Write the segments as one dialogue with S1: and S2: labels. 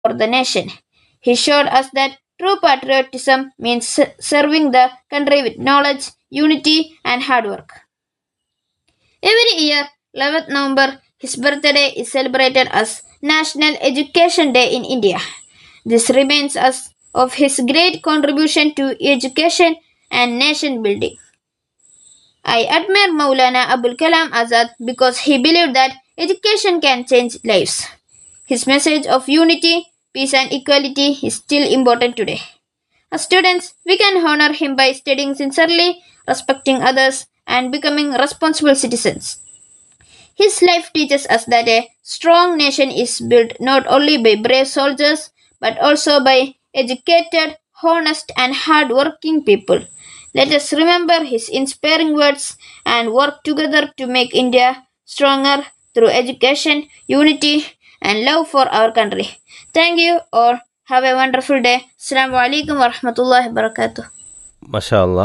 S1: for the nation. He showed us that true patriotism means s- serving the country with knowledge, unity, and hard work. Every year, 11th November, his birthday is celebrated as National Education Day in India. This reminds us of his great contribution to education and nation building. I admire Maulana Abul Kalam Azad because he believed that education can change lives. His message of unity, peace, and equality is still important today. As students, we can honor him by studying sincerely, respecting others, and becoming responsible citizens. His life teaches us that a strong nation is built not only by brave soldiers but also by educated, honest, and hard-working people. Let us remember his inspiring words and work together to make India stronger through education, unity, and love for our country. Thank you or have a wonderful day. Assalamu alaikum wa rahmatullahi wa barakatuh.
S2: മഷാ അല്ല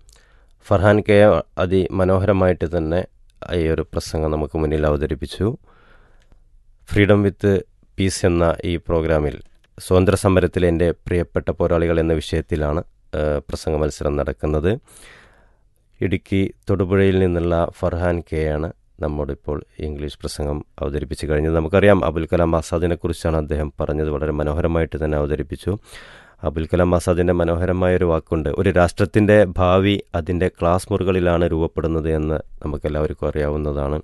S2: Farhan K അതിമനോഹരമായിട്ട് തന്നെ ഈ ഒരു പ്രസംഗം നമുക്ക് മുന്നിൽ അവതരിപ്പിച്ചു freedom with Peace എന്ന ഈ പ്രോഗ്രാമിൽ സ്വാതന്ത്ര്യ സമരത്തിലെ എൻ്റെ പ്രിയപ്പെട്ട പോരാളികൾ എന്ന വിഷയത്തിലാണ് ആ, പ്രസംഗ മത്സരം നടക്കുന്നത് ഇടുക്കി തൊടുപുഴയിൽ നിന്നുള്ള ഫർഹാൻ കെ ആണ് നമ്മോടിപ്പോൾ ഇംഗ്ലീഷ് പ്രസംഗം അവതരിപ്പിച്ച് കഴിഞ്ഞത് നമുക്കറിയാം അബുൽ കലാം ആസാദിനെ കുറിച്ചാണ് അദ്ദേഹം പറഞ്ഞത് വളരെ മനോഹരമായിട്ട് തന്നെ അവതരിപ്പിച്ചു അബുൽ കലാം ആസാദിൻ്റെ മനോഹരമായ ഒരു വാക്കുണ്ട് ഒരു രാഷ്ട്രത്തിൻ്റെ ഭാവി അതിൻ്റെ ക്ലാസ് മുറികളിലാണ് രൂപപ്പെടുന്നത് എന്ന് നമുക്കെല്ലാവർക്കും അറിയാവുന്നതാണ്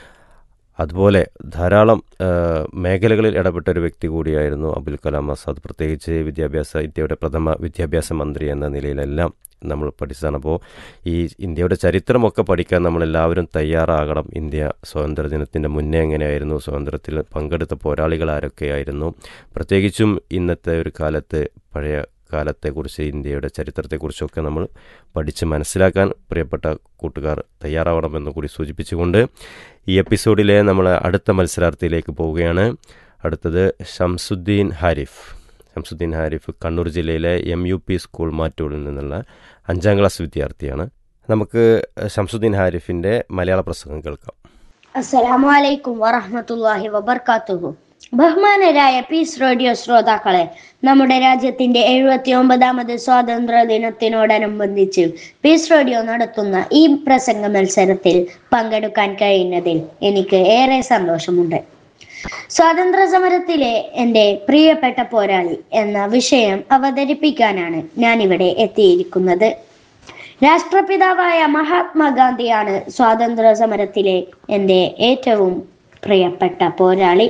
S2: അതുപോലെ ധാരാളം ആ, മേഖലകളിൽ ഇടപെട്ട ഒരു വ്യക്തി കൂടിയായിരുന്നു അബുൽ കലാം ആസാദ് പ്രത്യേകിച്ച് വിദ്യാഭ്യാസ ഇന്ത്യയുടെ പ്രഥമ വിദ്യാഭ്യാസ മന്ത്രി എന്ന നിലയിലെല്ലാം നമ്മൾ പഠിച്ചതാണ് അപ്പോൾ ഈ ഇന്ത്യയുടെ ചരിത്രമൊക്കെ പഠിക്കാൻ നമ്മളെല്ലാവരും തയ്യാറാകണം ഇന്ത്യ സ്വാതന്ത്ര്യ ദിനത്തിൻ്റെ മുന്നേ എങ്ങനെയായിരുന്നു സ്വാതന്ത്ര്യത്തിൽ പങ്കെടുത്ത പോരാളികൾ ആരൊക്കെയായിരുന്നു പ്രത്യേകിച്ചും ഇന്നത്തെ ഒരു കാലത്ത് പഴയ കാലത്തെക്കുറിച്ച് ഇന്ത്യയുടെ ചരിത്രത്തെക്കുറിച്ചൊക്കെ നമ്മൾ പഠിച്ച് മനസ്സിലാക്കാൻ പ്രിയപ്പെട്ട കൂട്ടുകാർ തയ്യാറാവണമെന്ന് കൂടി സൂചിപ്പിച്ചുകൊണ്ട് ഈ എപ്പിസോഡിലെ നമ്മൾ അടുത്ത മത്സരാർത്ഥിയിലേക്ക് പോവുകയാണ് അടുത്തത് ഷംസുദ്ദീൻ ഹാരിഫ് ഷംസുദ്ദീൻ ഹാരിഫ് കണ്ണൂർ ജില്ലയിലെ എം യു പി സ്കൂൾ മാറ്റൂരിൽ നിന്നുള്ള അഞ്ചാം ക്ലാസ് വിദ്യാർത്ഥിയാണ് നമുക്ക് ഷംസുദ്ദീൻ ഹാരിഫിൻ്റെ മലയാള പ്രസംഗം കേൾക്കാം
S3: അസ്സലാമു അലൈക്കും വറഹ്മത്തുള്ളാഹി വബർക്കാത്തുഹു ബഹുമാനരായ പീസ് റേഡിയോ ശ്രോതാക്കളെ നമ്മുടെ രാജ്യത്തിന്റെ എഴുപത്തി ഒമ്പതാമത് സ്വാതന്ത്ര്യ ദിനത്തിനോടനുബന്ധിച്ച് പീസ് റേഡിയോ നടത്തുന്ന ഈ പ്രസംഗ മത്സരത്തിൽ പങ്കെടുക്കാൻ കഴിയുന്നതിൽ എനിക്ക് ഏറെ സന്തോഷമുണ്ട് സ്വാതന്ത്ര്യ സമരത്തിലെ എൻ്റെ പ്രിയപ്പെട്ട പോരാളി എന്ന വിഷയം അവതരിപ്പിക്കാനാണ് ഞാൻ ഇവിടെ എത്തിയിരിക്കുന്നത് രാഷ്ട്രപിതാവായ മഹാത്മാഗാന്ധിയാണ് സ്വാതന്ത്ര്യ സമരത്തിലെ എൻ്റെ ഏറ്റവും പ്രിയപ്പെട്ട പോരാളി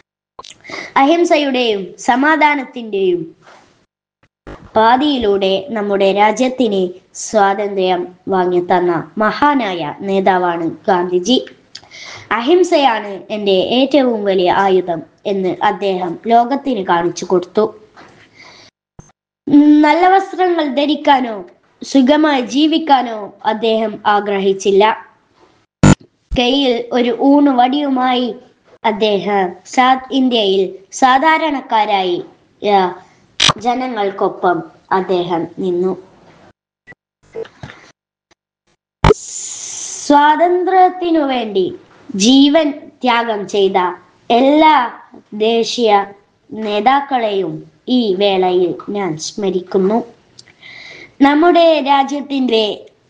S3: അഹിംസയുടെയും സമാധാനത്തിന്റെയും പാതിയിലൂടെ നമ്മുടെ രാജ്യത്തിന് സ്വാതന്ത്ര്യം വാങ്ങിത്തന്ന മഹാനായ നേതാവാണ് ഗാന്ധിജി അഹിംസയാണ് എൻ്റെ ഏറ്റവും വലിയ ആയുധം എന്ന് അദ്ദേഹം ലോകത്തിന് കാണിച്ചു കൊടുത്തു നല്ല വസ്ത്രങ്ങൾ ധരിക്കാനോ സുഖമായി ജീവിക്കാനോ അദ്ദേഹം ആഗ്രഹിച്ചില്ല കയ്യിൽ ഒരു ഊണ് വടിയുമായി അദ്ദേഹം സാ- ഇന്ത്യയിൽ സാധാരണക്കാരായി ആ, ജനങ്ങൾക്കൊപ്പം അദ്ദേഹം നിന്നു സ്വാതന്ത്ര്യത്തിനു വേണ്ടി ജീവൻ ത്യാഗം ചെയ്ത എല്ലാ ദേശീയ നേതാക്കളെയും ഈ വേളയിൽ ഞാൻ സ്മരിക്കുന്നു നമ്മുടെ രാജ്യത്തിന്റെ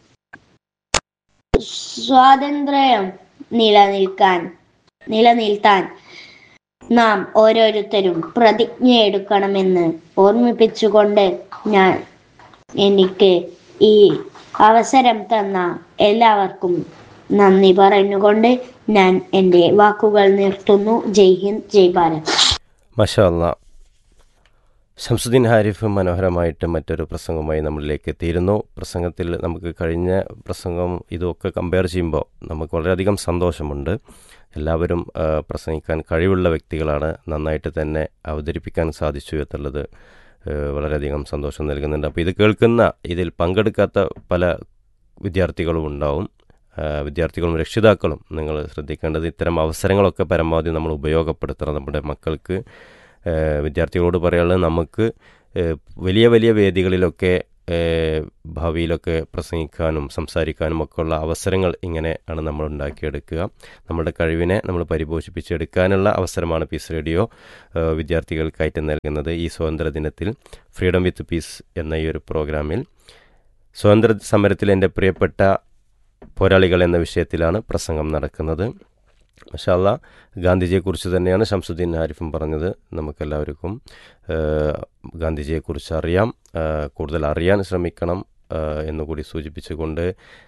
S3: സ്വാതന്ത്ര്യം നിലനിൽക്കാൻ നിലനിൽത്താൻ നാം ഓരോരുത്തരും പ്രതിജ്ഞയെടുക്കണമെന്ന് ഓർമ്മിപ്പിച്ചുകൊണ്ട് ഞാൻ എനിക്ക് ഈ അവസരം തന്ന എല്ലാവർക്കും നന്ദി പറഞ്ഞുകൊണ്ട് ഞാൻ എൻ്റെ വാക്കുകൾ നിർത്തുന്നു ജയ് ഹിന്ദ് ജയ് ഭാരത്
S2: മഷാ അല്ലാ ഷംസുദ്ദീൻ ഹാരിഫ് മനോഹരമായിട്ട് മറ്റൊരു പ്രസംഗവുമായി നമ്മളിലേക്ക് എത്തിയിരുന്നു പ്രസംഗത്തിൽ നമുക്ക് കഴിഞ്ഞ പ്രസംഗം ഇതൊക്കെ കമ്പയർ ചെയ്യുമ്പോൾ നമുക്ക് വളരെയധികം സന്തോഷമുണ്ട് എല്ലാവരും ആ, പ്രസംഗിക്കാൻ കഴിവുള്ള വ്യക്തികളാണ് നന്നായിട്ട് തന്നെ അവതരിപ്പിക്കാൻ സാധിച്ചു എന്നുള്ളത് ആ, വളരെയധികം സന്തോഷം നൽകുന്നുണ്ട് അപ്പോൾ ഇത് കേൾക്കുന്ന ഇതിൽ പങ്കെടുക്കാത്ത പല വിദ്യാർത്ഥികളും ഉണ്ടാവും ആ, വിദ്യാർത്ഥികളും രക്ഷിതാക്കളും നിങ്ങൾ ശ്രദ്ധിക്കേണ്ടത് ഇത്തരം അവസരങ്ങളൊക്കെ പരമാവധി നമ്മൾ ഉപയോഗപ്പെടുത്തണം നമ്മുടെ മക്കൾക്ക് ഏഹ് വിദ്യാർത്ഥികളോട് പറയാനുള്ളത് നമുക്ക് ഏഹ് വലിയ വലിയ വേദികളിലൊക്കെ ഏഹ്, ഭാവിയിലൊക്കെ പ്രസംഗിക്കാനും സംസാരിക്കാനും ഒക്കെ ഉള്ള അവസരങ്ങൾ ഇങ്ങനെ ആണ് നമ്മൾ ഉണ്ടാക്കിയെടുക്കുക നമ്മുടെ കഴിവിനെ നമ്മൾ പരിപോഷിപ്പിച്ചെടുക്കാനുള്ള അവസരമാണ് പീസ് റേഡിയോ ഏഹ്, വിദ്യാർത്ഥികൾക്കായിട്ട് നൽകുന്നത് ഈ സ്വാതന്ത്ര്യ ദിനത്തിൽ ഫ്രീഡം വിത്ത് പീസ് എന്ന ഈ ഒരു പ്രോഗ്രാമിൽ സ്വാതന്ത്ര്യ സമരത്തിൽ എൻ്റെ പ്രിയപ്പെട്ട പോരാളികൾ എന്ന വിഷയത്തിലാണ് പ്രസംഗം നടക്കുന്നത് മഷാല്ല ഗാന്ധിജിയെക്കുറിച്ച് തന്നെയാണ് ഷംസുദ്ദീൻ ആരിഫും പറഞ്ഞത് നമുക്കെല്ലാവർക്കും ഏഹ്, ഗാന്ധിജിയെക്കുറിച്ച് അറിയാം ഏഹ്, കൂടുതൽ അറിയാൻ ശ്രമിക്കണം ഏഹ്, എന്നുകൂടി സൂചിപ്പിച്ചുകൊണ്ട്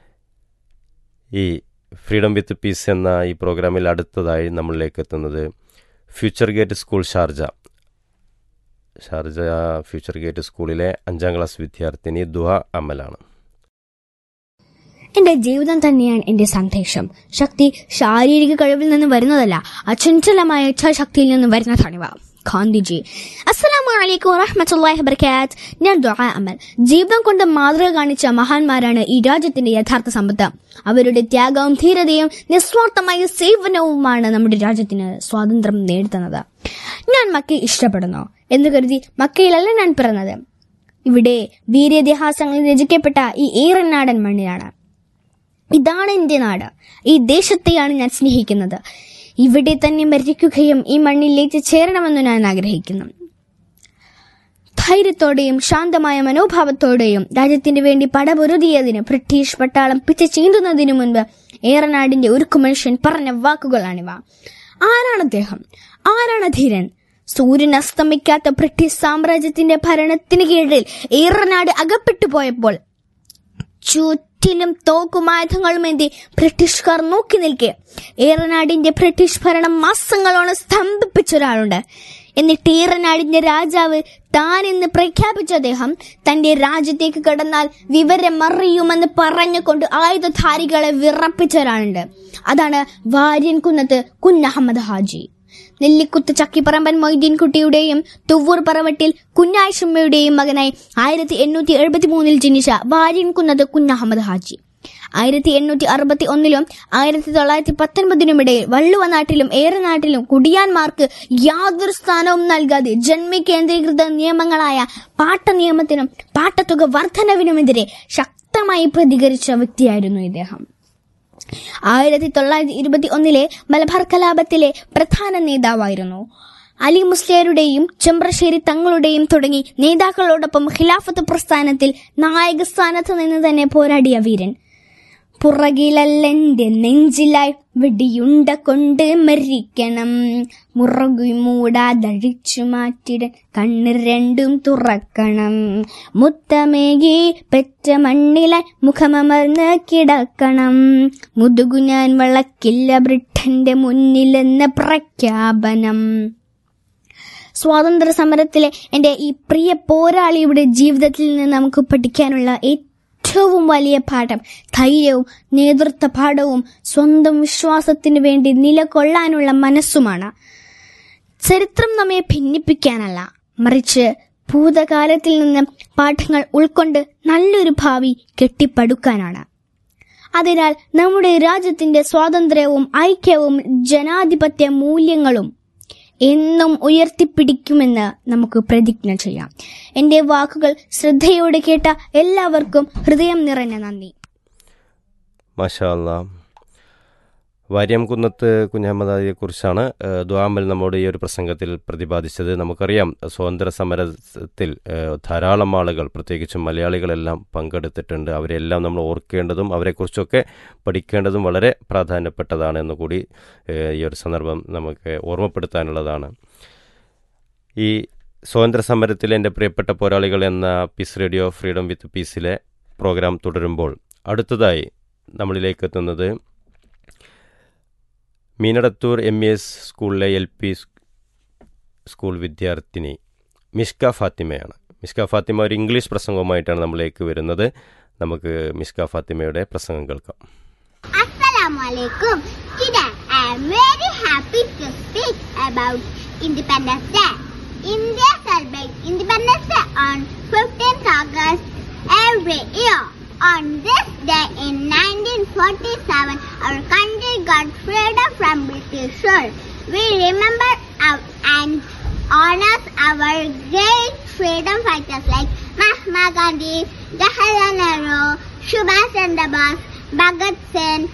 S2: ഈ ഫ്രീഡം വിത്ത് പീസ് എന്ന ഈ പ്രോഗ്രാമിൽ അടുത്തതായി നമ്മളിലേക്ക് എത്തുന്നത് Future Gate School Sharjah Sharjah Future Gate സ്കൂളിലെ അഞ്ചാം ക്ലാസ് വിദ്യാർത്ഥിനി ദുഹ അമലാണ്
S4: എന്റെ ജീവിതം തന്നെയാണ് എന്റെ സന്ദേശം ശക്തി ശാരീരിക കഴിവിൽ നിന്ന് വരുന്നതല്ല അചഞ്ചലമായ ഇച്ഛാശക്തിയിൽ നിന്ന് വരുന്നതാണിവ ഗാന്ധിജി അസ്സലാമു അലൈക്കും വറഹ്മത്തുള്ളാഹി വബറകാത്ത് ഞാൻ ദുആ അമൽ ജീവിതം കൊണ്ട് മാതൃക കാണിച്ച മഹാന്മാരാണ് ഈ രാജ്യത്തിന്റെ യഥാർത്ഥ സമ്പത്ത് അവരുടെ ത്യാഗവും ധീരതയും നിസ്വാർത്ഥമായ സേവനവുമാണ് നമ്മുടെ രാജ്യത്തിന് സ്വാതന്ത്ര്യം നേടുന്നത് ഞാൻ മക്കയെ ഇഷ്ടപ്പെടുന്നു എന്ന് കരുതി മക്കയിലല്ല ഞാൻ പിറന്നത് ഇവിടെ വീര്യതിഹാസങ്ങൾ രചിക്കപ്പെട്ട ഈ ഈറനാടൻ മണ്ണിലാണ് ഇതാണ് എന്റെ നാട് ഈ ദേശത്തെയാണ് ഞാൻ സ്നേഹിക്കുന്നത് ഇവിടെ തന്നെ മരിക്കുകയും ഈ മണ്ണിലേക്ക് ചേരണമെന്ന് ഞാൻ ആഗ്രഹിക്കുന്നു ധൈര്യത്തോടെയും ശാന്തമായ മനോഭാവത്തോടെയും രാജ്യത്തിന് വേണ്ടി പടപൊരുതിയതിന് ബ്രിട്ടീഷ് പട്ടാളം പിച്ച ചീന്തുന്നതിനു മുൻപ് ഏറനാടിന്റെ ഉരുക്കു മനുഷ്യൻ പറഞ്ഞ വാക്കുകളാണിവ ആരാണ് അദ്ദേഹം ആരാണ് ധീരൻ സൂര്യൻ അസ്തമിക്കാത്ത ബ്രിട്ടീഷ് സാമ്രാജ്യത്തിന്റെ ഭരണത്തിന് കീഴിൽ ഏറനാട് അകപ്പെട്ടു പോയപ്പോൾ ചുറ്റിലും തോക്കുമായുധങ്ങളുമേന്തി ബ്രിട്ടീഷുകാർ നോക്കി നിൽക്കെ ഏറനാടിന്റെ ബ്രിട്ടീഷ് ഭരണം മാസങ്ങളോളം സ്തംഭിപ്പിച്ച ഒരാളുണ്ട് എന്നിട്ട് ഏറനാടിന്റെ രാജാവ് താൻ എന്ന് പ്രഖ്യാപിച്ച അദ്ദേഹം തന്റെ രാജ്യത്തേക്ക് കടന്നാൽ വിവരം അറിയുമെന്ന് പറഞ്ഞുകൊണ്ട് ആയുധധാരികളെ വിറപ്പിച്ച ഒരാളുണ്ട് അതാണ് വാര്യൻ കുന്നത്ത് കുഞ്ഞഹമ്മദ് ഹാജി നെല്ലിക്കുത്ത് ചക്കിപ്പറമ്പൻ മൊയ്തീൻ കുട്ടിയുടെയും തുവ്വൂർ പറവട്ടിൽ കുഞ്ഞായിഷമ്മയുടെയും മകനായി ആയിരത്തി എണ്ണൂറ്റി എഴുപത്തി മൂന്നിൽ ജനിച്ച വാര്യൻ കുന്നത് കുഞ്ഞഹമ്മദ് ഹാജി ആയിരത്തി എണ്ണൂറ്റി അറുപത്തി ഒന്നിലും ആയിരത്തി തൊള്ളായിരത്തി പത്തൊൻപതിനുമിടയിൽ വള്ളുവനാട്ടിലും ഏറനാട്ടിലും കുടിയാന്മാർക്ക് യാതൊരു സ്ഥാനവും നൽകാതെ ജന്മി കേന്ദ്രീകൃത നിയമങ്ങളായ പാട്ട നിയമത്തിനും പാട്ടത്തുക വർധനവിനുമെതിരെ ശക്തമായി പ്രതികരിച്ച വ്യക്തിയായിരുന്നു ഇദ്ദേഹം ആയിരത്തി തൊള്ളായിരത്തി ഇരുപത്തി ഒന്നിലെ മലബാർ കലാപത്തിലെ പ്രധാന നേതാവായിരുന്നു അലി മുസ്ലിയരുടെയും ചെമ്പ്രശ്ശേരി തങ്ങളുടെയും തുടങ്ങി നേതാക്കളോടൊപ്പം ഖിലാഫത്ത് പ്രസ്ഥാനത്തിൽ നായക സ്ഥാനത്ത് നിന്ന് തന്നെ പോരാടിയ വീരൻ പുറകിലല്ലെന്റെ നെഞ്ചിലായി വെടിയുണ്ട കൊണ്ട് മരിക്കണം മുറകു മൂടാതഴിച്ചു മാറ്റിടൻ കണ്ണ് രണ്ടും തുറക്കണം മുത്തമേകി പെറ്റ മണ്ണിലായി മുഖമമർന്ന് കിടക്കണം മുതുകു ഞാൻ വളക്കില്ല ബ്രിട്ടന്റെ മുന്നിലെന്ന പ്രഖ്യാപനം സ്വാതന്ത്ര്യ സമരത്തിലെ എന്റെ ഈ പ്രിയ പോരാളിയുടെ ജീവിതത്തിൽ നിന്ന് നമുക്ക് പഠിക്കാനുള്ള ഏറ്റവും വലിയ പാഠം ധൈര്യവും നേതൃത്വ പാഠവും സ്വന്തം വിശ്വാസത്തിന് വേണ്ടി നിലകൊള്ളാനുള്ള മനസ്സുമാണ് ചരിത്രം നമ്മെ ഭിന്നിപ്പിക്കാനല്ല മറിച്ച് ഭൂതകാലത്തിൽ നിന്ന് പാഠങ്ങൾ ഉൾക്കൊണ്ട് നല്ലൊരു ഭാവി കെട്ടിപ്പടുക്കാനാണ് അതിനാൽ നമ്മുടെ രാജ്യത്തിന്റെ സ്വാതന്ത്ര്യവും ഐക്യവും ജനാധിപത്യ മൂല്യങ്ങളും എന്നും ഉയർത്തിപ്പിടിക്കുമെന്ന് നമുക്ക് പ്രതിജ്ഞ ചെയ്യാം എന്റെ വാക്കുകൾ ശ്രദ്ധയോടെ കേട്ട എല്ലാവർക്കും ഹൃദയം നിറഞ്ഞ നന്ദി
S2: മാഷാ അല്ലാ വാര്യാംകുന്നത്ത് കുഞ്ഞഹമ്മദാദിയെക്കുറിച്ചാണ് ദ്വാമൽ നമ്മോട് ഈ ഒരു പ്രസംഗത്തിൽ പ്രതിപാദിച്ചത് നമുക്കറിയാം സ്വാതന്ത്ര്യ സമരത്തിൽ ഏഹ്, ധാരാളം ആളുകൾ പ്രത്യേകിച്ചും മലയാളികളെല്ലാം പങ്കെടുത്തിട്ടുണ്ട് അവരെല്ലാം നമ്മൾ ഓർക്കേണ്ടതും അവരെക്കുറിച്ചൊക്കെ പഠിക്കേണ്ടതും വളരെ പ്രാധാന്യപ്പെട്ടതാണ് എന്ന് കൂടി ഏഹ്, ഈ ഒരു സന്ദർഭം നമുക്ക് ഓർമ്മപ്പെടുത്താനുള്ളതാണ് ഈ സ്വാതന്ത്ര്യ സമരത്തിൽ എൻ്റെ പ്രിയപ്പെട്ട പോരാളികൾ എന്ന പീസ് റേഡിയോ ഫ്രീഡം വിത്ത് പീസിലെ പ്രോഗ്രാം തുടരുമ്പോൾ അടുത്തതായി നമ്മളിലേക്ക് എത്തുന്നത് മീനടത്തൂർ എം ഇ എസ് സ്കൂളിലെ എൽ പി സ്കൂൾ വിദ്യാർത്ഥിനി മിഷ്ക ഫാത്തിമയാണ് മിഷ്ക ഫാത്തിമ ഒരു ഇംഗ്ലീഷ് പ്രസംഗവുമായിട്ടാണ് നമ്മളിലേക്ക് വരുന്നത് നമുക്ക് മിഷ്ക ഫാത്തിമയുടെ പ്രസംഗം കേൾക്കാം
S5: Assalamu alaikum. Today I am very happy to speak about Independence Day. India celebrates Independence Day on 15th August every year. On this day in 1947, our country got freedom from British rule. We remember our, and honors our great freedom fighters like Mahatma Gandhi, Jawaharlal Nehru, Subhash Chandra Bose, Bhagat Singh,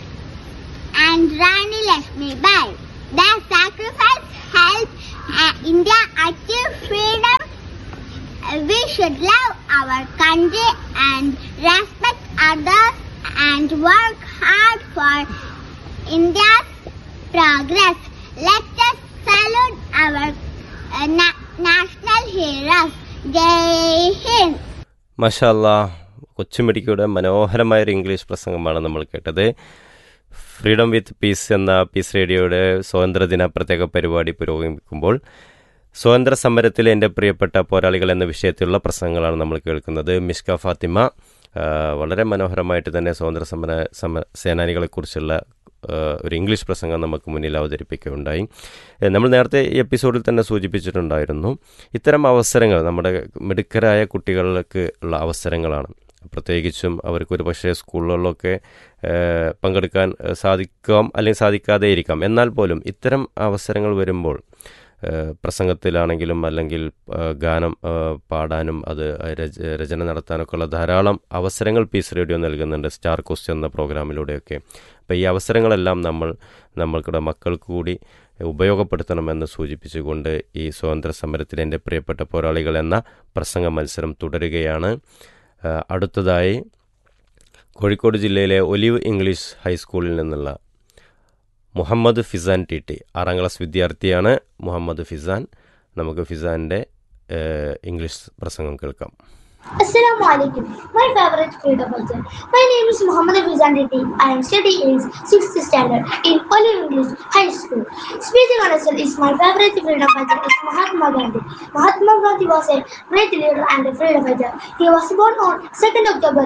S5: and Rani Lakshmi Bai. Their sacrifice helped uh, India achieve freedom. Uh, We should love our country and respect others and work hard for India's progress. Let us salute our uh, na- national heroes. Jai Hind.
S2: മഷാല്ല കൊച്ചുമിടിക്കയുടെ മനോഹരമായൊരു English പ്രസംഗമാണ് നമ്മൾ കേട്ടത് Freedom with Peace എന്ന Peace റേഡിയോയുടെ സ്വാതന്ത്ര്യദിന പ്രത്യേക പരിപാടി പുരോഗമിക്കുമ്പോൾ സ്വാതന്ത്ര്യ സമരത്തിൽ എൻ്റെ പ്രിയപ്പെട്ട പോരാളികൾ എന്ന വിഷയത്തിലുള്ള പ്രസംഗങ്ങളാണ് നമ്മൾ കേൾക്കുന്നത് മിഷ്ക ഫാത്തിമ ആ, വളരെ മനോഹരമായിട്ട് തന്നെ സ്വാതന്ത്ര്യ സമര സമ സേനാനികളെക്കുറിച്ചുള്ള ആ, ഒരു ഇംഗ്ലീഷ് പ്രസംഗം നമുക്ക് മുന്നിൽ അവതരിപ്പിക്കുകയുണ്ടായി ഏ, നമ്മൾ നേരത്തെ ഈ എപ്പിസോഡിൽ തന്നെ സൂചിപ്പിച്ചിട്ടുണ്ടായിരുന്നു ഇത്തരം അവസരങ്ങൾ നമ്മുടെ മിടുക്കരായ കുട്ടികൾക്ക് ഉള്ള അവസരങ്ങളാണ് പ്രത്യേകിച്ചും അവർക്ക് ഒരു പക്ഷേ സ്കൂളുകളിലൊക്കെ ഏ, പങ്കെടുക്കാൻ ഏ, സാധിക്കാം അല്ലെങ്കിൽ സാധിക്കാതെ ഇരിക്കാം എന്നാൽ പോലും ഇത്തരം അവസരങ്ങൾ വരുമ്പോൾ ഏഹ് പ്രസംഗത്തിലാണെങ്കിലും അല്ലെങ്കിൽ ഏഹ് ഗാനം ഏഹ് പാടാനും അത് രച രചന നടത്താനൊക്കെ ഉള്ള ധാരാളം അവസരങ്ങൾ പീസ് റേഡിയോ നൽകുന്നുണ്ട് സ്റ്റാർ കോസ്റ്റ് എന്ന പ്രോഗ്രാമിലൂടെയൊക്കെ അപ്പോൾ ഈ അവസരങ്ങളെല്ലാം നമ്മൾ നമ്മൾക്കുടെ മക്കൾക്ക് കൂടി ഉപയോഗപ്പെടുത്തണമെന്ന് സൂചിപ്പിച്ചുകൊണ്ട് ഈ സ്വാതന്ത്ര്യ സമരത്തിൽ എൻ്റെ പ്രിയപ്പെട്ട പോരാളികൾ എന്ന പ്രസംഗ മത്സരം തുടരുകയാണ് ഏഹ് അടുത്തതായി കോഴിക്കോട് ജില്ലയിലെ ഒലിവ് ഇംഗ്ലീഷ് ഹൈസ്കൂളിൽ നിന്നുള്ള മുഹമ്മദ് ഫിസാൻ ടി ടി ആറാം ക്ലാസ് വിദ്യാർത്ഥിയാണ് മുഹമ്മദ് ഫിസാൻ നമുക്ക് ഫിസാൻ്റെ ഏഹ്, ഇംഗ്ലീഷ് പ്രസംഗം കേൾക്കാം
S6: Assalamu alaikum. My favorite freedom fighter. My name is Muhammad Fizan Reddy. I am studying in 6th standard in Olive English High School. Speaking on itself is my favorite freedom fighter is Mahatma Gandhi. Mahatma Gandhi was a great leader and a freedom fighter. He was born on 2nd October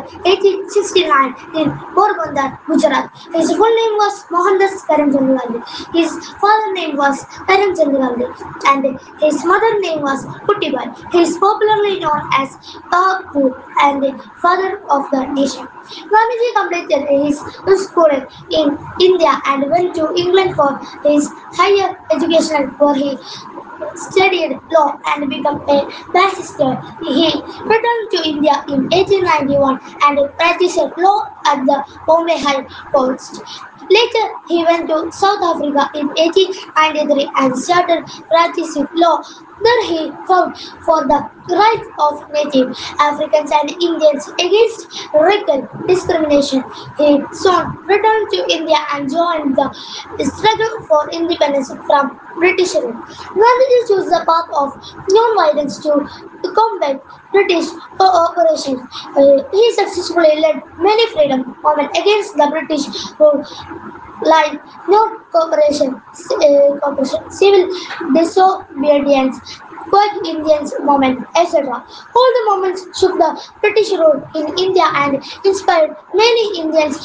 S6: 1869 in Porbandar, Gujarat. His full name was Mohandas Karamchand Gandhi. His father's name was Karamchand Gandhi and his mother's name was Puttibai. He is popularly known as Bahadur and the father of the nation. Gandhiji completed his schooling in India and went to England for his higher education where he studied law and became a barrister. He returned to India in 1891 and practiced law at the Bombay High Court. Later, he went to South Africa in 1893 and started practicing law. There he fought for the rights of Native Africans and Indians against racial discrimination. He soon returned to India and joined the struggle for independence from British rule. Gandhiji chose the path of non-violence to combat British cooperation. Uh, he successfully led many freedom movements against the British rule like non-cooperation, uh, cooperation, civil disobedience, Quack Indians movement, etc. All the movements shook the British rule in India and inspired many Indians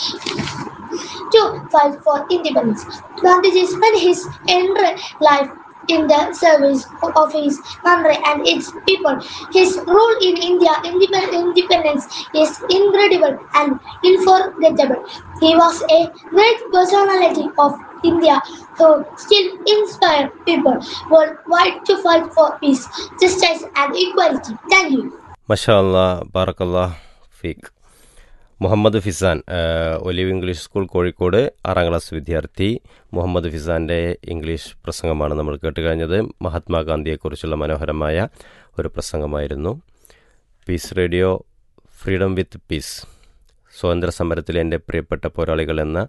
S6: to fight for independence. Gandhiji spent his entire life in the service of his country and its people. His role in India independ- independence is incredible and unforgettable. He was a great personality of India who still inspire people worldwide to fight for peace, justice and equality. Thank you.
S2: മഷാല്ല ബാറക്കല്ലാ ഫീക്ക് മുഹമ്മദ് ഫിസാൻ ഏഹ്, Olive English school Kozhikode ആറാം class വിദ്യാർത്ഥി Muhammad ഫിസാൻ്റെ English പ്രസംഗമാണ് നമ്മൾ കേട്ട് കഴിഞ്ഞത് മഹാത്മാഗാന്ധിയെക്കുറിച്ചുള്ള മനോഹരമായ ഒരു പ്രസംഗമായിരുന്നു Peace Radio Freedom with Peace സ്വാതന്ത്ര്യ സമരത്തിലെ എൻ്റെ പ്രിയപ്പെട്ട പോരാളികൾ എന്ന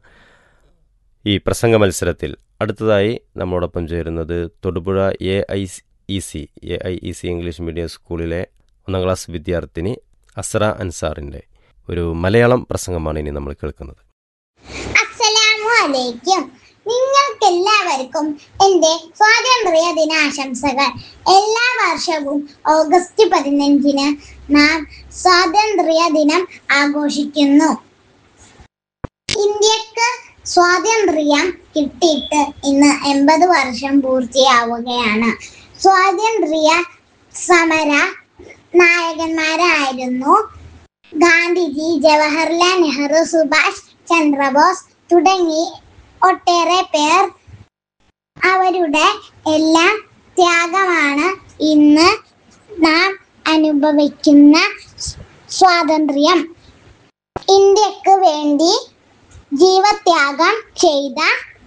S2: ഈ പ്രസംഗ മത്സരത്തിൽ അടുത്തതായി നമ്മളോടൊപ്പം ചേരുന്നത് Thodupuzha A I E C A I E C English medium സ്കൂളിലെ ഒന്നാം ക്ലാസ് വിദ്യാർത്ഥിനി അസ്ര അൻസാറിൻ്റെ ഒരു മലയാളം പ്രസംഗമാണ് ഇനി നമ്മൾ കേൾക്കുന്നത്
S5: അസ്സലാമു അലൈക്കും നിങ്ങൾക്ക് എല്ലാവർക്കും എൻ്റെ സ്വാതന്ത്ര്യ ദിനാശംസകൾ എല്ലാ വർഷവും ഓഗസ്റ്റ് പതിനഞ്ചിന് നാം സ്വാതന്ത്ര്യ ദിനം ആഘോഷിക്കുന്നു ഇന്ത്യക്ക് സ്വാതന്ത്ര്യം കിട്ടിയിട്ട് ഇന്ന് എൺപത് വർഷം പൂർത്തിയാവുകയാണ് സ്വാതന്ത്ര്യ സമര നായകന്മാരായിരുന്നു ഗാന്ധിജി ജവഹർലാൽ നെഹ്റു സുഭാഷ് ചന്ദ്രബോസ് തുടങ്ങി ഒട്ടേറെ പേർ അവരുടെ എല്ലാം ത്യാഗമാണ് ഇന്ന് നാം അനുഭവിക്കുന്ന സ്വാതന്ത്ര്യം ഇന്ത്യക്ക് വേണ്ടി ജീവത്യാഗം ചെയ്ത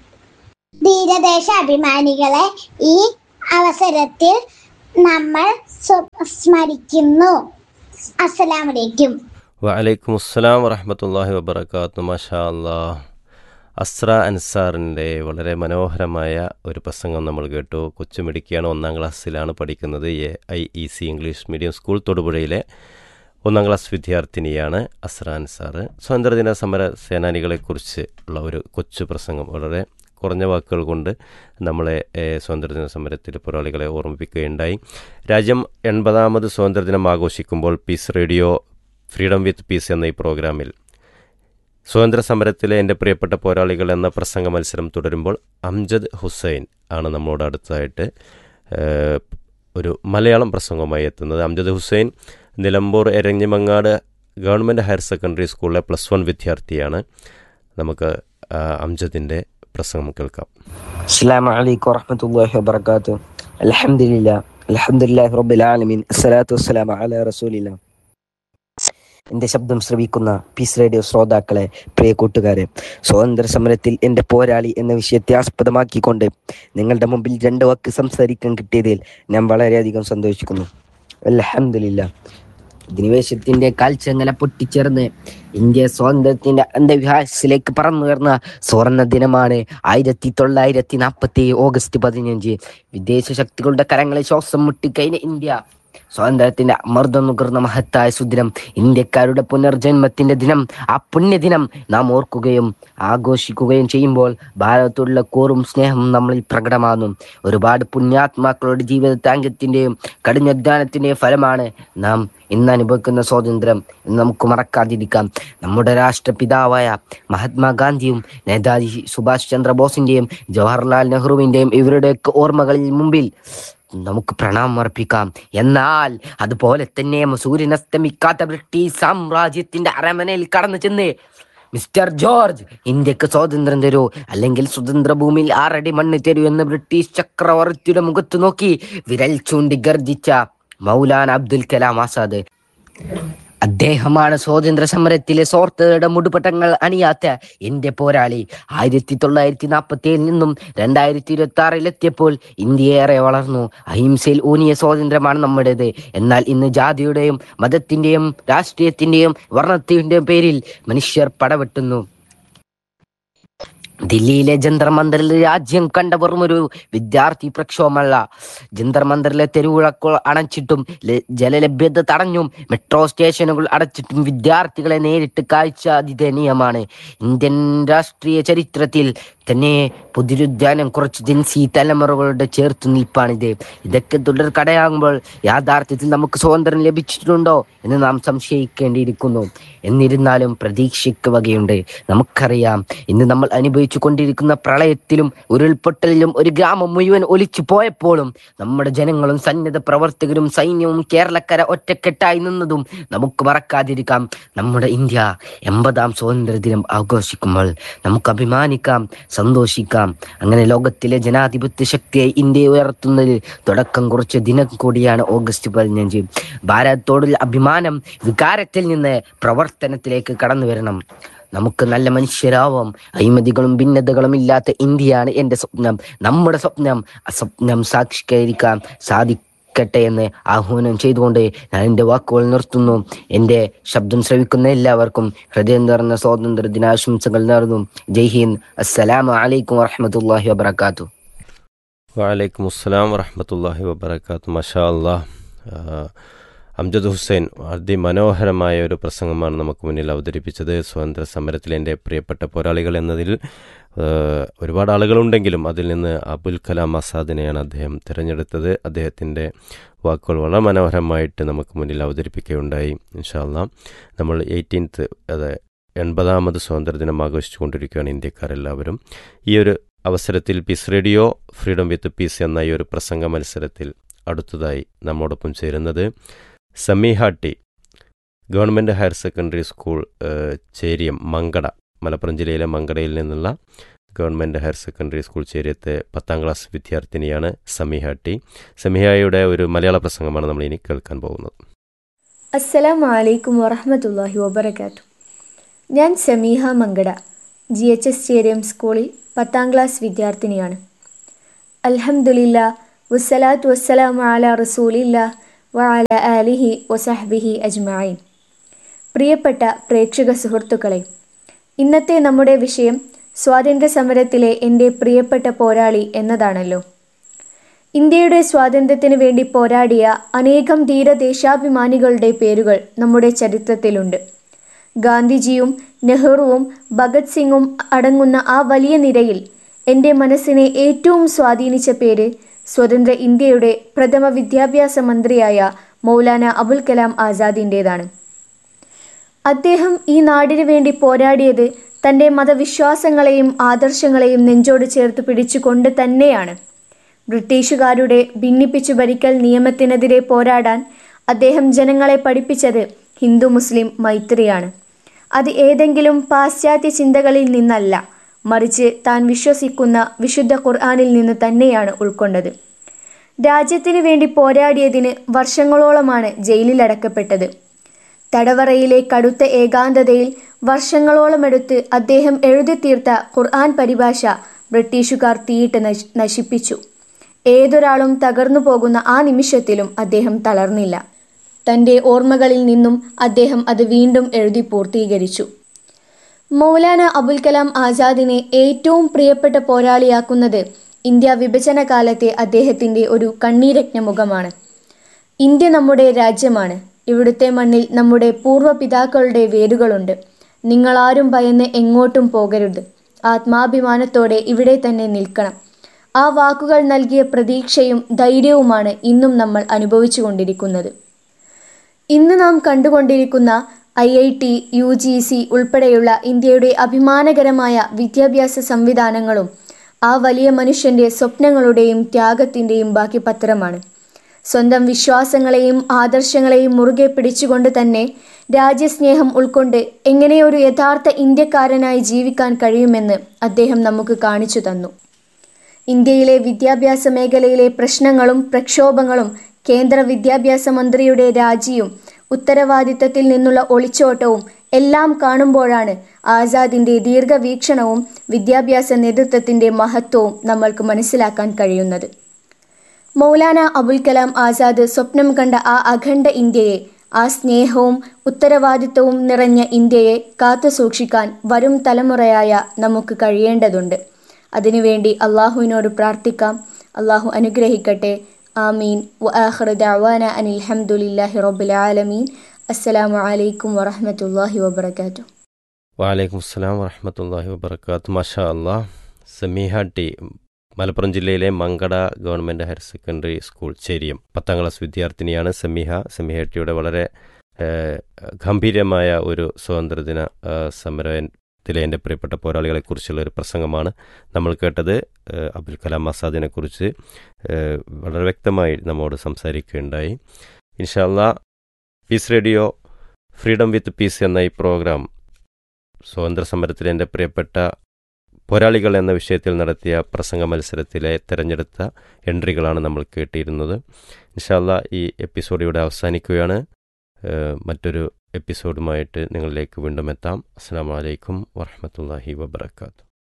S5: ധീരദേശ അഭിമാനികളെ ഈ അവസരത്തിൽ നമ്മൾ സ്വ- സ്മരിക്കുന്നു അസ്സലാമലൈക്കും
S2: വലൈക്കും അസ്സലാം വറഹമത്തല്ലാഹി വബർക്കാത്തു മാഷാ അല്ലാ അസ്ര അൻസാറിൻ്റെ വളരെ മനോഹരമായ ഒരു പ്രസംഗം നമ്മൾ കേട്ടു കൊച്ചുമിടുക്കിയാണ് ഒന്നാം ക്ലാസ്സിലാണ് പഠിക്കുന്നത് A I E C English medium school തൊടുപുഴയിലെ ഒന്നാം ക്ലാസ് വിദ്യാർത്ഥിനിയാണ് അസ്ര അൻസാർ സ്വാതന്ത്ര്യദിന സമര സേനാനികളെക്കുറിച്ച് ഉള്ള ഒരു കൊച്ചു പ്രസംഗം വളരെ കുറഞ്ഞ വാക്കുകൾ കൊണ്ട് നമ്മളെ ഏഹ്, സ്വാതന്ത്ര്യദിന സമരത്തിൽ പോരാളികളെ ഓർമ്മിപ്പിക്കുകയുണ്ടായി രാജ്യം എൺപതാമത് സ്വാതന്ത്ര്യദിനം ആഘോഷിക്കുമ്പോൾ Peace Radio Freedom with Peace എന്ന ഈ പ്രോഗ്രാമിൽ സ്വാതന്ത്ര്യ സമരത്തിലെ എൻ്റെ പ്രിയപ്പെട്ട പോരാളികൾ എന്ന പ്രസംഗ മത്സരം തുടരുമ്പോൾ അംജദ് ഹുസൈൻ ആണ് നമ്മളോട് അടുത്തതായിട്ട് ഏഹ്, ഒരു മലയാളം പ്രസംഗവുമായി എത്തുന്നത് Amjad Hussain Nilambur Eranhimangad government higher secondary സ്കൂളിലെ പ്ലസ് വൺ വിദ്യാർത്ഥിയാണ് നമുക്ക് ആ, അംജദിൻ്റെ പ്രസംഗം കേൾക്കാം
S7: السلام عليكم ورحمة الله وبركاته الحمد لله الحمد لله رب العالمين الصلاة والسلام على رسول الله എന്റെ ശബ്ദം ശ്രവിക്കുന്ന പീസ് റേഡിയോ ശ്രോതാക്കളെ പ്രിയ കൂട്ടുകാരെ സ്വാതന്ത്ര്യ സമരത്തിൽ എന്റെ പോരാളി എന്ന വിഷയത്തെ ആസ്പദമാക്കിക്കൊണ്ട് നിങ്ങളുടെ മുമ്പിൽ രണ്ട് വാക്ക് സംസാരിക്കാൻ കിട്ടിയതിൽ ഞാൻ വളരെയധികം സന്തോഷിക്കുന്നു അലഹമില്ല അധിനിവേശത്തിന്റെ കാൽച്ചങ്ങനെ പൊട്ടിച്ചേർന്ന് ഇന്ത്യ സ്വാതന്ത്ര്യത്തിന്റെ അന്ധവിഹാസിലേക്ക് പറന്നുയർന്ന സുവർണ ദിനമാണ് ആയിരത്തി തൊള്ളായിരത്തി നാൽപ്പത്തി ഓഗസ്റ്റ് പതിനഞ്ച് വിദേശ ശക്തികളുടെ കരങ്ങളെ ശ്വാസം മുട്ടിക്കഴിഞ്ഞ ഇന്ത്യ സ്വാതന്ത്ര്യത്തിന്റെ അമർദ്ദം നുകർന്ന മഹത്തായ സുദിനം ഇന്ത്യക്കാരുടെ പുനർജന്മത്തിന്റെ ദിനം ആ പുണ്യദിനം നാം ഓർക്കുകയും ആഘോഷിക്കുകയും ചെയ്യുമ്പോൾ ഭാരതത്തോടുള്ള കൂറും സ്നേഹം നമ്മളിൽ പ്രകടമാകുന്നു ഒരുപാട് പുണ്യാത്മാക്കളുടെ ജീവിത ത്യാഗത്തിന്റെയും കഠിനാധ്വാനത്തിന്റെയും ഫലമാണ് നാം ഇന്ന് അനുഭവിക്കുന്ന സ്വാതന്ത്ര്യം എന്ന് നമുക്ക് മറക്കാതിരിക്കാം നമ്മുടെ രാഷ്ട്രപിതാവായ മഹാത്മാഗാന്ധിയും നേതാജി സുഭാഷ് ചന്ദ്രബോസിന്റെയും ജവഹർലാൽ നെഹ്റുവിന്റെയും ഇവരുടെയൊക്കെ ഓർമ്മകളിൽ മുമ്പിൽ നമുക്ക് പ്രണാമം അർപ്പിക്കാം എന്നാൽ അതുപോലെ തന്നെ സൂര്യൻ അസ്തമിക്കാത്ത ബ്രിട്ടീഷ് സാമ്രാജ്യത്തിന്റെ അരമനയിൽ കടന്നു ചെന്ന് മിസ്റ്റർ ജോർജ് ഇന്ത്യക്ക് സ്വാതന്ത്ര്യം തരൂ അല്ലെങ്കിൽ സ്വതന്ത്ര ഭൂമിയിൽ ആറടി മണ്ണ് തരൂ എന്ന് ബ്രിട്ടീഷ് ചക്രവർത്തിയുടെ മുഖത്ത് നോക്കി വിരൽ ചൂണ്ടി ഗർജിച്ച മൗലാന അബ്ദുൽ കലാം ആസാദ് അദ്ദേഹമാണ് സ്വാതന്ത്ര്യ സമരത്തിലെ സ്വാർത്ഥതയുടെ മുടുപട്ടങ്ങൾ അണിയാത്ത എന്റെ പോരാളി ആയിരത്തി തൊള്ളായിരത്തി നാൽപ്പത്തി ഏഴിൽ നിന്നും രണ്ടായിരത്തി ഇരുപത്തി ആറിൽ എത്തിയപ്പോൾ ഇന്ത്യ ഏറെ വളർന്നു അഹിംസയിൽ ഊന്നിയ സ്വാതന്ത്ര്യമാണ് നമ്മുടേത് എന്നാൽ ഇന്ന് ജാതിയുടെയും മതത്തിന്റെയും രാഷ്ട്രീയത്തിന്റെയും വർണ്ണത്തിന്റെയും പേരിൽ മനുഷ്യർ പടവെട്ടുന്നു ദില്ലിയിലെ ജന്തർ മന്ദിറിൽ രാജ്യം കണ്ട വെറും ഒരു വിദ്യാർത്ഥി പ്രക്ഷോഭമല്ല ജന്തർ മന്ദിറിലെ തെരുവുഴക്കുകൾ അടച്ചിട്ടും ല- ജലലഭ്യത തടഞ്ഞും മെട്രോ സ്റ്റേഷനുകൾ അടച്ചിട്ടും വിദ്യാർത്ഥികളെ നേരിട്ട് കാഴ്ച അതിദയനീയമാണ് ഇന്ത്യൻ രാഷ്ട്രീയ ചരിത്രത്തിൽ തന്നെ പുതിരുദ്ധാനം കുറച്ച് ജൻസി തലമുറകളുടെ ചേർത്ത് നിൽപ്പാണിത് ഇതൊക്കെ തുടർ കടയാകുമ്പോൾ യാഥാർത്ഥ്യത്തിൽ നമുക്ക് സ്വാതന്ത്ര്യം ലഭിച്ചിട്ടുണ്ടോ എന്ന് നാം സംശയിക്കേണ്ടിയിരിക്കുന്നു എന്നിരുന്നാലും പ്രതീക്ഷയ്ക്ക് വകയുണ്ട് നമുക്കറിയാം ഇന്ന് നമ്മൾ അനുഭവിച്ചു കൊണ്ടിരിക്കുന്ന പ്രളയത്തിലും ഉരുൾപൊട്ടലിലും ഒരു ഗ്രാമം മുഴുവൻ ഒലിച്ചു പോയപ്പോഴും നമ്മുടെ ജനങ്ങളും സന്നദ്ധ പ്രവർത്തകരും സൈന്യവും കേരളക്കര ഒറ്റക്കെട്ടായി നിന്നതും നമുക്ക് മറക്കാതിരിക്കാം നമ്മുടെ ഇന്ത്യ എൺപതാം സ്വാതന്ത്ര്യ ദിനം ആഘോഷിക്കുമ്പോൾ നമുക്ക് അഭിമാനിക്കാം സന്തോഷിക്കാം അങ്ങനെ ലോകത്തിലെ ജനാധിപത്യ ശക്തിയെ ഇന്ത്യയെ ഉയർത്തുന്നതിൽ തുടക്കം കുറിച്ച ദിനം കൂടിയാണ് ഓഗസ്റ്റ് പതിനഞ്ച് ഭാരതത്തോടുള്ള അഭിമാനം വികാരത്തിൽ നിന്ന് പ്രവർത്തനത്തിലേക്ക് കടന്നു വരണം നമുക്ക് നല്ല മനുഷ്യരാവാം അഴിമതികളും ഭിന്നതകളും ഇല്ലാത്ത ഇന്ത്യയാണ് എൻ്റെ സ്വപ്നം നമ്മുടെ സ്വപ്നം ആ സ്വപ്നം സാക്ഷീകരിക്കാൻ സാധിക്കട്ടെ എന്ന് ആഹ്വാനം ചെയ്തുകൊണ്ട് ഞാൻ എൻ്റെ വാക്കുകൾ നിർത്തുന്നു എൻ്റെ ശബ്ദം ശ്രവിക്കുന്ന എല്ലാവർക്കും ഹൃദയം നിറഞ്ഞ സ്വാതന്ത്ര്യ ദിനാശംസകൾ നേർന്നു ജയ് ഹിന്ദ് അസ്സലാമു അലൈക്കും വറഹമത്തല്ലാഹി വബർക്കാത്തു
S2: വലൈക്കും അസ്സലാം വറഹമത്തല്ലാഹി വബർക്കാത്തു മഷാ അല്ലാ ആ, അംജദ് ഹുസൈൻ അതിമനോഹരമായ ഒരു പ്രസംഗമാണ് നമുക്ക് മുന്നിൽ അവതരിപ്പിച്ചത് സ്വാതന്ത്ര്യ സമരത്തിൽ എൻ്റെ പ്രിയപ്പെട്ട പോരാളികൾ എന്നതിൽ ആ, ഒരുപാട് ആളുകളുണ്ടെങ്കിലും അതിൽ നിന്ന് അബുൽ കലാം ആസാദിനെയാണ് അദ്ദേഹം തിരഞ്ഞെടുത്തത് അദ്ദേഹത്തിൻ്റെ വാക്കുകൾ വളരെ മനോഹരമായിട്ട് നമുക്ക് മുന്നിൽ അവതരിപ്പിക്കുകയുണ്ടായി ഇൻഷാല്ല നമ്മൾ എയ്റ്റീൻത്ത് അതെ എൺപതാമത് സ്വാതന്ത്ര്യദിനം ആഘോഷിച്ചുകൊണ്ടിരിക്കുകയാണ് ഇന്ത്യക്കാരെല്ലാവരും ഈ ഒരു അവസരത്തിൽ Peace Radio Freedom with Peace എന്ന ഈ ഒരു പ്രസംഗ മത്സരത്തിൽ അടുത്തതായി നമ്മോടൊപ്പം ചേരുന്നത് Sameeha T government higher secondary school ഏഹ്, ചേരിയം മങ്കട മലപ്പുറം ജില്ലയിലെ മങ്കടയിൽ നിന്നുള്ള ഗവൺമെൻറ് ഹയർ സെക്കൻഡറി സ്കൂൾ ചേരിയത്തെ പത്താം ക്ലാസ് വിദ്യാർത്ഥിനിയാണ് സമീഹ ടി സമീഹയുടെ ഒരു മലയാള പ്രസംഗമാണ് നമ്മൾ ഇനി കേൾക്കാൻ പോകുന്നത്
S8: അസ്സലാമു അലൈക്കും വറഹമത്തല്ലാഹി വബർക്കാത്തു ഞാൻ Sameeha Mankada G H S stadium സ്കൂളിൽ പത്താം ക്ലാസ് വിദ്യാർത്ഥിനിയാണ് അൽഹംദുലില്ല വസ്സലാത്തു വസ്സലാമു അല റസൂലില്ല വ അല ആലിഹി വസഹ്ബിഹി അജ്മഈൻ പ്രിയപ്പെട്ട പ്രേക്ഷക സുഹൃത്തുക്കളെ ഇന്നത്തെ നമ്മുടെ വിഷയം സ്വാതന്ത്ര്യ സമരത്തിലെ എൻ്റെ പ്രിയപ്പെട്ട പോരാളി എന്നതാണല്ലോ ഇന്ത്യയുടെ സ്വാതന്ത്ര്യത്തിന് വേണ്ടി പോരാടിയ അനേകം ധീരദേശാഭിമാനികളുടെ പേരുകൾ നമ്മുടെ ചരിത്രത്തിലുണ്ട് ഗാന്ധിജിയും നെഹ്റുവും ഭഗത് സിംഗും അടങ്ങുന്ന ആ വലിയ നിരയിൽ എൻ്റെ മനസ്സിനെ ഏറ്റവും സ്വാധീനിച്ച പേര് സ്വതന്ത്ര ഇന്ത്യയുടെ പ്രഥമ വിദ്യാഭ്യാസ മന്ത്രിയായ മൗലാന അബുൽ കലാം ആസാദിൻ്റേതാണ് അദ്ദേഹം ഈ നാടിനു വേണ്ടി പോരാടിയത് തൻ്റെ മതവിശ്വാസങ്ങളെയും ആദർശങ്ങളെയും നെഞ്ചോട് ചേർത്ത് പിടിച്ചുകൊണ്ട് തന്നെയാണ് ബ്രിട്ടീഷുകാരുടെ ഭിന്നിപ്പിച്ചു ഭരിക്കൽ നിയമത്തിനെതിരെ പോരാടാൻ അദ്ദേഹം ജനങ്ങളെ പഠിപ്പിച്ചത് ഹിന്ദു മുസ്ലിം മൈത്രിയാണ് അത് ഏതെങ്കിലും പാശ്ചാത്യ ചിന്തകളിൽ നിന്നല്ല മറിച്ച് താൻ വിശ്വസിക്കുന്ന വിശുദ്ധ ഖുർആാനിൽ നിന്ന് തന്നെയാണ് ഉൾക്കൊണ്ടത് രാജ്യത്തിനു വേണ്ടി പോരാടിയതിന് വർഷങ്ങളോളമാണ് ജയിലിലടക്കപ്പെട്ടത് തടവറയിലെ കടുത്ത ഏകാന്തതയിൽ വർഷങ്ങളോളമെടുത്ത് അദ്ദേഹം എഴുതിത്തീർത്ത ഖുർആൻ പരിഭാഷ ബ്രിട്ടീഷുകാർ തീയിട്ട് നശ് നശിപ്പിച്ചു ഏതൊരാളും തകർന്നു പോകുന്ന ആ നിമിഷത്തിലും അദ്ദേഹം തളർന്നില്ല തൻ്റെ ഓർമ്മകളിൽ നിന്നും അദ്ദേഹം അത് വീണ്ടും എഴുതി പൂർത്തീകരിച്ചു മൗലാന അബുൽ കലാം ആസാദിനെ ഏറ്റവും പ്രിയപ്പെട്ട പോരാളിയാക്കുന്നത് ഇന്ത്യ വിഭജന കാലത്തെ അദ്ദേഹത്തിൻ്റെ ഒരു കണ്ണീരജ്ഞ മുഖമാണ് ഇന്ത്യ നമ്മുടെ രാജ്യമാണ് ഇവിടുത്തെ മണ്ണിൽ നമ്മുടെ പൂർവ്വ പിതാക്കളുടെ വേരുകളുണ്ട് നിങ്ങളാരും ഭയന്ന് എങ്ങോട്ടും പോകരുത് ആത്മാഭിമാനത്തോടെ ഇവിടെ തന്നെ നിൽക്കണം ആ വാക്കുകൾ നൽകിയ പ്രതീക്ഷയും ധൈര്യവുമാണ് ഇന്നും നമ്മൾ അനുഭവിച്ചു കൊണ്ടിരിക്കുന്നത് ഇന്ന് നാം കണ്ടുകൊണ്ടിരിക്കുന്ന I I T U G C ഉൾപ്പെടെയുള്ള ഇന്ത്യയുടെ അഭിമാനകരമായ വിദ്യാഭ്യാസ സംവിധാനങ്ങളും ആ വലിയ മനുഷ്യന്റെ സ്വപ്നങ്ങളുടെയും ത്യാഗത്തിൻ്റെയും ബാക്കി പത്രമാണ് സ്വന്തം വിശ്വാസങ്ങളെയും ആദർശങ്ങളെയും മുറുകെ പിടിച്ചുകൊണ്ട് തന്നെ രാജ്യസ്നേഹം ഉൾക്കൊണ്ട് എങ്ങനെ ഒരു യഥാർത്ഥ ഇന്ത്യക്കാരനായി ജീവിക്കാൻ കഴിയുമെന്ന് അദ്ദേഹം നമുക്ക് കാണിച്ചു തന്നു ഇന്ത്യയിലെ വിദ്യാഭ്യാസ മേഖലയിലെ പ്രശ്നങ്ങളും പ്രക്ഷോഭങ്ങളും കേന്ദ്ര വിദ്യാഭ്യാസ മന്ത്രിയുടെ രാജിയും ഉത്തരവാദിത്തത്തിൽ നിന്നുള്ള ഒളിച്ചോട്ടവും എല്ലാം കാണുമ്പോഴാണ് ആസാദിന്റെ ദീർഘവീക്ഷണവും വിദ്യാഭ്യാസ നേതൃത്വത്തിന്റെ മഹത്വവും നമ്മൾക്ക് മനസ്സിലാക്കാൻ കഴിയുന്നത് മൗലാന അബുൽ കലാം ആസാദ് സ്വപ്നം കണ്ട ആ അഖണ്ഡ ഇന്ത്യയെ ആ സ്നേഹവും ഉത്തരവാദിത്വവും നിറഞ്ഞ ഇന്ത്യയെ കാത്തു സൂക്ഷിക്കാൻ വരും തലമുറയായ നമുക്ക് കഴിയേണ്ടതുണ്ട് അതിനുവേണ്ടി അള്ളാഹുവിനോട് പ്രാർത്ഥിക്കാം അള്ളാഹു അനുഗ്രഹിക്കട്ടെ ആമീൻ വആഖിറ ദഅവാന അനിൽ ഹംദുലില്ലാഹി റബ്ബിൽ ആലമീൻ അസ്സലാമു അലൈക്കും വറഹ്മത്തുള്ളാഹി വബറകാതുഹു
S2: വാലൈക്കും അസ്സലാം വറഹമത്തല്ലാഹി വബർക്കാത്ത് മാഷാ അല്ലാ സമീഹ ടി മലപ്പുറം ജില്ലയിലെ Mankada government higher secondary school Cheriyam പത്താം ക്ലാസ് വിദ്യാർത്ഥിനിയാണ് സമീഹ സമീഹ ടിയുടെ വളരെ ഏഹ്, ഗംഭീരമായ ഒരു സ്വാതന്ത്ര്യദിന ഏഹ്, സമരത്തിലെ എൻ്റെ പ്രിയപ്പെട്ട പോരാളികളെക്കുറിച്ചുള്ള ഒരു പ്രസംഗമാണ് നമ്മൾ കേട്ടത് ഏഹ്, അബുൽ കലാം ആസാദിനെക്കുറിച്ച് ഏഹ്, വളരെ വ്യക്തമായി നമ്മോട് സംസാരിക്കുകയുണ്ടായി ഇൻഷാല്ല Peace Radio Freedom with Peace എന്ന ഈ പ്രോഗ്രാം സ്വാതന്ത്ര്യ സമരത്തിലെ എൻ്റെ പ്രിയപ്പെട്ട പോരാളികൾ എന്ന വിഷയത്തിൽ നടത്തിയ പ്രസംഗ മത്സരത്തിലെ തിരഞ്ഞെടുത്ത എൻട്രികളാണ് നമ്മൾ കേട്ടിരുന്നത് ഇൻഷാല്ല ഈ എപ്പിസോഡ് ഇവിടെ അവസാനിക്കുകയാണ് ഏഹ് മറ്റൊരു എപ്പിസോഡുമായിട്ട് നിങ്ങളിലേക്ക് വീണ്ടും എത്താം അസ്സാം വലൈക്കും വറഹമത്തല്ലാഹി വബർക്കാത്തു